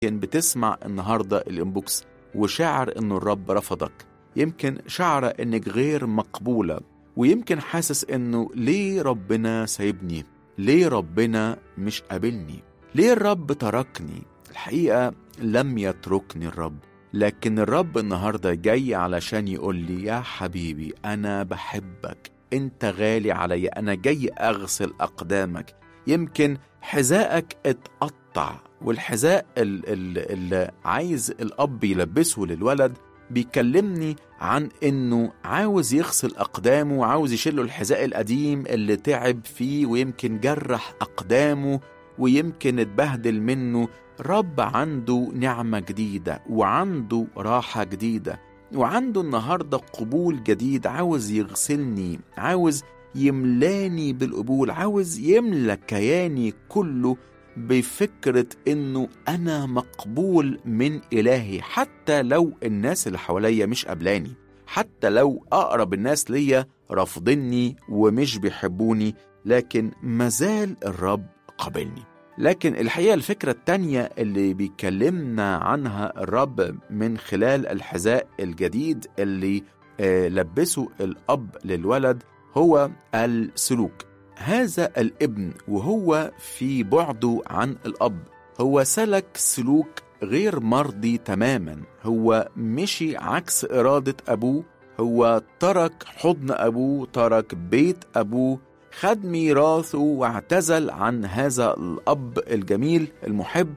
يمكن بتسمع النهاردة الإنبوكس وشاعر إنه الرب رفضك يمكن شعر إنك غير مقبولة ويمكن حاسس إنه ليه ربنا سايبني ليه ربنا مش قابلني ليه الرب تركني الحقيقة لم يتركني الرب لكن الرب النهاردة جاي علشان يقول لي يا حبيبي أنا بحبك أنت غالي عليا أنا جاي أغسل أقدامك يمكن حذائك اتقطع والحذاء اللي عايز الأب يلبسه للولد بيكلمني عن انه عاوز يغسل اقدامه وعاوز يشيله الحذاء القديم اللي تعب فيه ويمكن جرح اقدامه ويمكن اتبهدل منه رب عنده نعمة جديدة وعنده راحة جديدة وعنده النهاردة قبول جديد عاوز يغسلني عاوز يملاني بالقبول عاوز يملى كياني كله بفكرة إنه أنا مقبول من إلهي حتى لو الناس اللي حواليا مش قبلاني حتى لو أقرب الناس ليا رافضني ومش بيحبوني لكن مازال الرب قابلني لكن الحقيقة الفكرة التانية اللي بيكلمنا عنها الرب من خلال الحذاء الجديد اللي آه لبسه الأب للولد هو السلوك هذا الابن وهو في بعده عن الأب هو سلك سلوك غير مرضي تماما هو مشي عكس إرادة أبوه هو ترك حضن أبوه ترك بيت أبوه خد ميراثه واعتزل عن هذا الأب الجميل المحب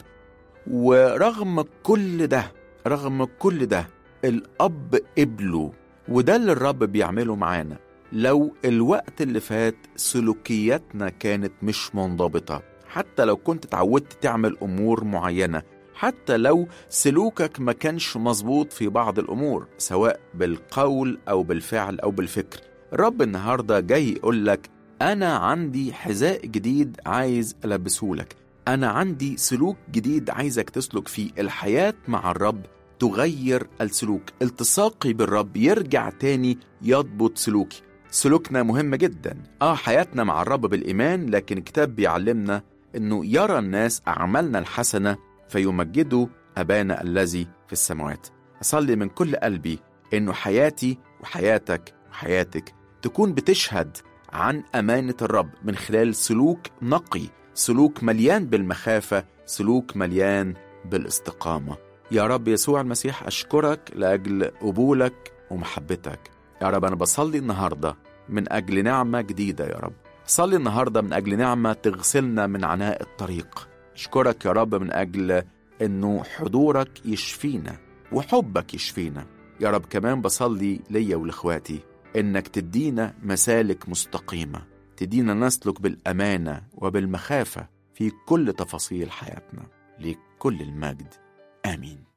ورغم كل ده رغم كل ده الأب قبله وده اللي الرب بيعمله معانا لو الوقت اللي فات سلوكياتنا كانت مش منضبطة حتى لو كنت اتعودت تعمل أمور معينة حتى لو سلوكك ما كانش مظبوط في بعض الأمور سواء بالقول أو بالفعل أو بالفكر الرب النهاردة جاي يقول لك أنا عندي حذاء جديد عايز ألبسهولك أنا عندي سلوك جديد عايزك تسلك فيه الحياة مع الرب تغير السلوك التصاقي بالرب يرجع تاني يضبط سلوكي سلوكنا مهم جدا اه حياتنا مع الرب بالإيمان لكن الكتاب بيعلمنا انه يرى الناس أعمالنا الحسنة فيمجدوا أبانا الذي في السماوات أصلي من كل قلبي انه حياتي وحياتك وحياتك تكون بتشهد عن أمانة الرب من خلال سلوك نقي سلوك مليان بالمخافة سلوك مليان بالاستقامة يا رب يسوع المسيح أشكرك لأجل قبولك ومحبتك يا رب أنا بصلي النهاردة من أجل نعمة جديدة يا رب صلي النهاردة من أجل نعمة تغسلنا من عناء الطريق أشكرك يا رب من أجل أنه حضورك يشفينا وحبك يشفينا يا رب كمان بصلي ليا ولإخواتي إنك تدينا مسالك مستقيمة تدينا نسلك بالأمانة وبالمخافة في كل تفاصيل حياتنا لكل المجد آمين